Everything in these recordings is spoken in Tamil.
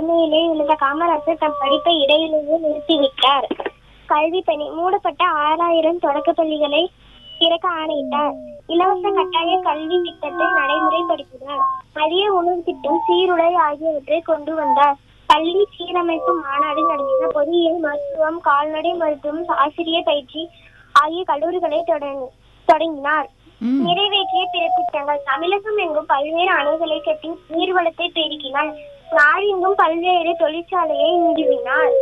சென்னையிலே இருந்த காமராசர் தம் படிப்பை இடையிலேயே நிறுத்திவிட்டார் கல்வி பணி மூடப்பட்ட ஆறாயிரம் தொடக்க பள்ளிகளை திறக்க ஆணையிட்டார் இலவச கட்டாய கல்வி திட்டத்தை நடைமுறைப்படுத்தினார் மதிய உணவு திட்டம் சீருடை ஆகியவற்றை கொண்டு வந்தார் பள்ளி சீரமைப்பு மாநாடு நடத்தின பொறியியல் மருத்துவம் கால்நடை மருத்துவம் ஆசிரியர் பயிற்சி ஆகிய கல்லூரிகளை தொடங்கி தொடங்கினார் ம் நிறைவேற்றிய பிற திட்டங்கள் தமிழகம் எங்கும் பல்வேறு அணைகளை கட்டி நீர்வளத்தை பெருக்கினார் நாடெங்கும் பல்வேறு தொழிற்சாலையை நிறுவினார்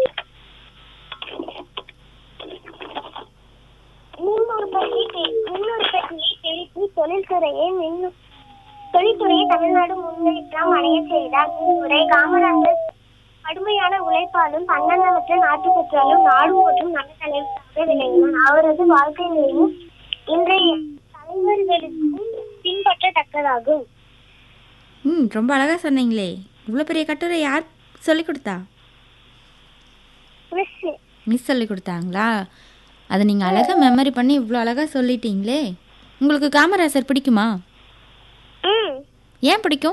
மின் உற்பத்தி பெ- மின் உற்பத்தியை பெருக்கி தொழில்துறையை மின் தொழில்துறையை தமிழ்நாடு முன்னேற்றம் அடைய செய்தார் முன்னுரை காமராஜர் கடுமையான உழைப்பாலும் தன்னலமற்ற நாட்டுப்பற்றாலும் நாடு போற்றும் நல்ல தலைவராக விளங்கினார் அவரது வாழ்க்கை நெறியும் இன்றைய தலைவர்களுக்கு பின்பற்றத்தக்கதாகும் ம் ரொம்ப அழகா சொன்னீங்களே இவ்வளோ பெரிய கட்டுரை யார் சொல்லி கொடுத்தா மிஸ் மிஸ் சொல்லி கொடுத்தாங்களா அதை நீங்கள் அழகாக மெமரி பண்ணி இவ்வளோ அழகாக சொல்லிட்டீங்களே உங்களுக்கு காமராசர் பிடிக்குமா ம் ஏன் பிடிக்கும்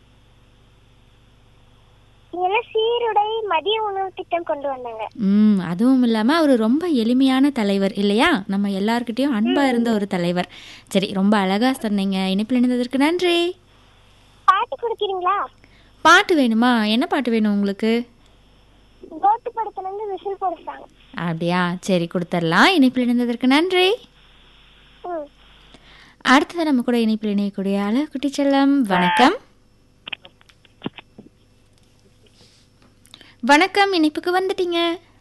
இதெல்லாம் சீருடை மதிய உணவு திட்டம் கொண்டு வந்தாங்க ம் அதுவும் இல்லாமல் அவர் ரொம்ப எளிமையான தலைவர் இல்லையா நம்ம எல்லார்கிட்டயும் அன்பாக இருந்த ஒரு தலைவர் சரி ரொம்ப அழகாக சொன்னீங்க இணைப்பில் இணைந்ததற்கு நன்றி பாட்டு கொடுக்கிறீங்களா பாட்டு வேணுமா என்ன பாட்டு வேணும் உங்களுக்கு கோட்டு படத்துல இருந்து விசில் போடுறாங்க அப்படியா சரி கொடுத்துடலாம் இணைப்பில் இணைந்ததற்கு நன்றி ம் அடுத்தது நம்ம கூட இணைப்பில் இணையக்கூடிய அழகுட்டி செல்லம் வணக்கம் வணக்கம் இணைப்புக்கு வந்துட்டீங்க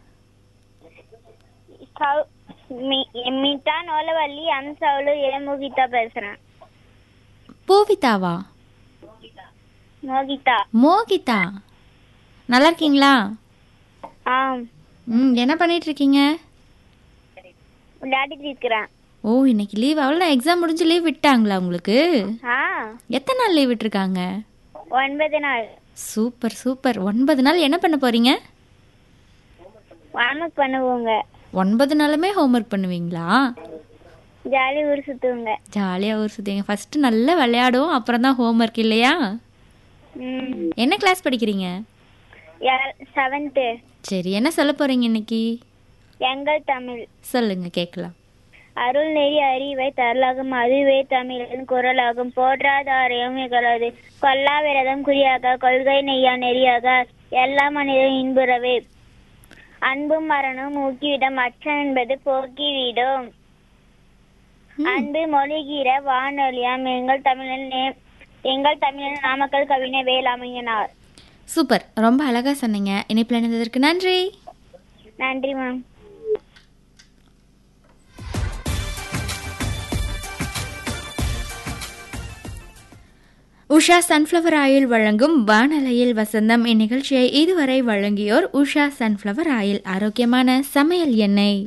மிட்டா நோலவள்ளி அம்சாவளு ஏ மோகிதா பேசுறேன் பூவிதாவா மோகிதா மோகிதா நல்லா இருக்கீங்களா ஆம் ம் என்ன பண்ணிட்டு இருக்கீங்க விளையாடிட்டு இருக்கிறேன் ஓ இன்னைக்கு லீவ் அவ்வளோ எக்ஸாம் முடிஞ்சு லீவ் விட்டாங்களா உங்களுக்கு ஆ எத்தனை நாள் லீவ் விட்டுருக்காங்க ஒன்பது நாள் சூப்பர் சூப்பர் ஒன்பது நாள் என்ன பண்ண போறீங்க வார்ம் பண்ணுவோங்க ஒன்பது நாளுமே ஹோம்ஒர்க் பண்ணுவீங்களா ஜாலி ஊர் சுத்துவோங்க ஜாலியாக ஊர் சுற்றுங்க ஃபஸ்ட்டு நல்லா விளையாடுவோம் அப்புறம் தான் ஹோம்ஒர்க் இல்லையா ம் என்ன கிளாஸ் படிக்கிறீங்க செவன்த்து சரி என்ன சொல்ல போறீங்க இன்னைக்கு எங்கள் தமிழ் சொல்லுங்க கேட்கலாம் அருள் நெறி அறிவை தரலாகும் அதுவே தமிழின் குரலாகும் போற்றாதாரையும் இகழது கொல்லா விரதம் குறியாக கொள்கை நெய்யா நெறியாக எல்லா மனிதரும் இன்புறவே அன்பும் மரணம் ஊக்கிவிடும் அச்சம் என்பது போக்கிவிடும் அன்பு மொழிகிற வானொலியாம் எங்கள் தமிழில் நே- எங்கள் தமிழில் நாமக்கல் கவிஞர் வேலாமையனார் சூப்பர் ரொம்ப அழகா சொன்னீங்க இணைப்பில் இணைந்ததற்கு நன்றி நன்றி மேம் உஷா சன்ஃப்ளவர் ஆயில் வழங்கும் வானலையில் வசந்தம் இந்நிகழ்ச்சியை இதுவரை வழங்கியோர் உஷா சன்ஃப்ளவர் ஆயில் ஆரோக்கியமான சமையல் எண்ணெய்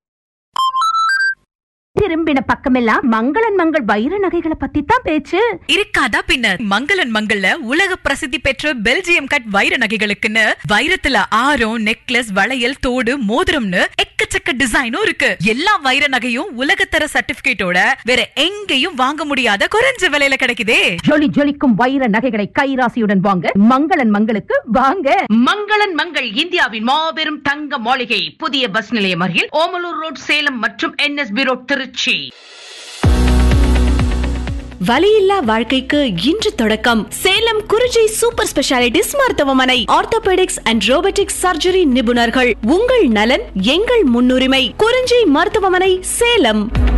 திரும்பின பக்கமெல்லாம் மங்களன் மங்கள் வைர நகைகளை பத்தி தான் பேச்சு இருக்காதா பின்ன மங்களன் மங்கள்ல உலக பிரசித்தி பெற்ற பெல்ஜியம் கட் வைர நகைகளுக்குன்னு வைரத்துல ஆரம் நெக்லஸ் வளையல் தோடு மோதிரம்னு எக்கச்சக்க டிசைனும் இருக்கு எல்லா வைர நகையும் உலகத்தர சர்டிபிகேட்டோட வேற எங்கேயும் வாங்க முடியாத குறைஞ்ச விலையில கிடைக்குதே ஜொலி ஜொலிக்கும் வைர நகைகளை கைராசியுடன் வாங்க மங்களன் மங்களுக்கு வாங்க மங்களன் மங்கள் இந்தியாவின் மாபெரும் தங்க மாளிகை புதிய பஸ் நிலையம் அருகில் ஓமலூர் ரோட் சேலம் மற்றும் என்எஸ்பி ரோட் திருச்சி வலியில்லா வாழ்க்கைக்கு இன்று தொடக்கம் சேலம் குறிஞ்சி சூப்பர் ஸ்பெஷாலிட்டிஸ் மருத்துவமனை ஆர்த்தோபெடிக்ஸ் அண்ட் ரோபோட்டிக்ஸ் சர்ஜரி நிபுணர்கள் உங்கள் நலன் எங்கள் முன்னுரிமை குறிஞ்சி மருத்துவமனை சேலம்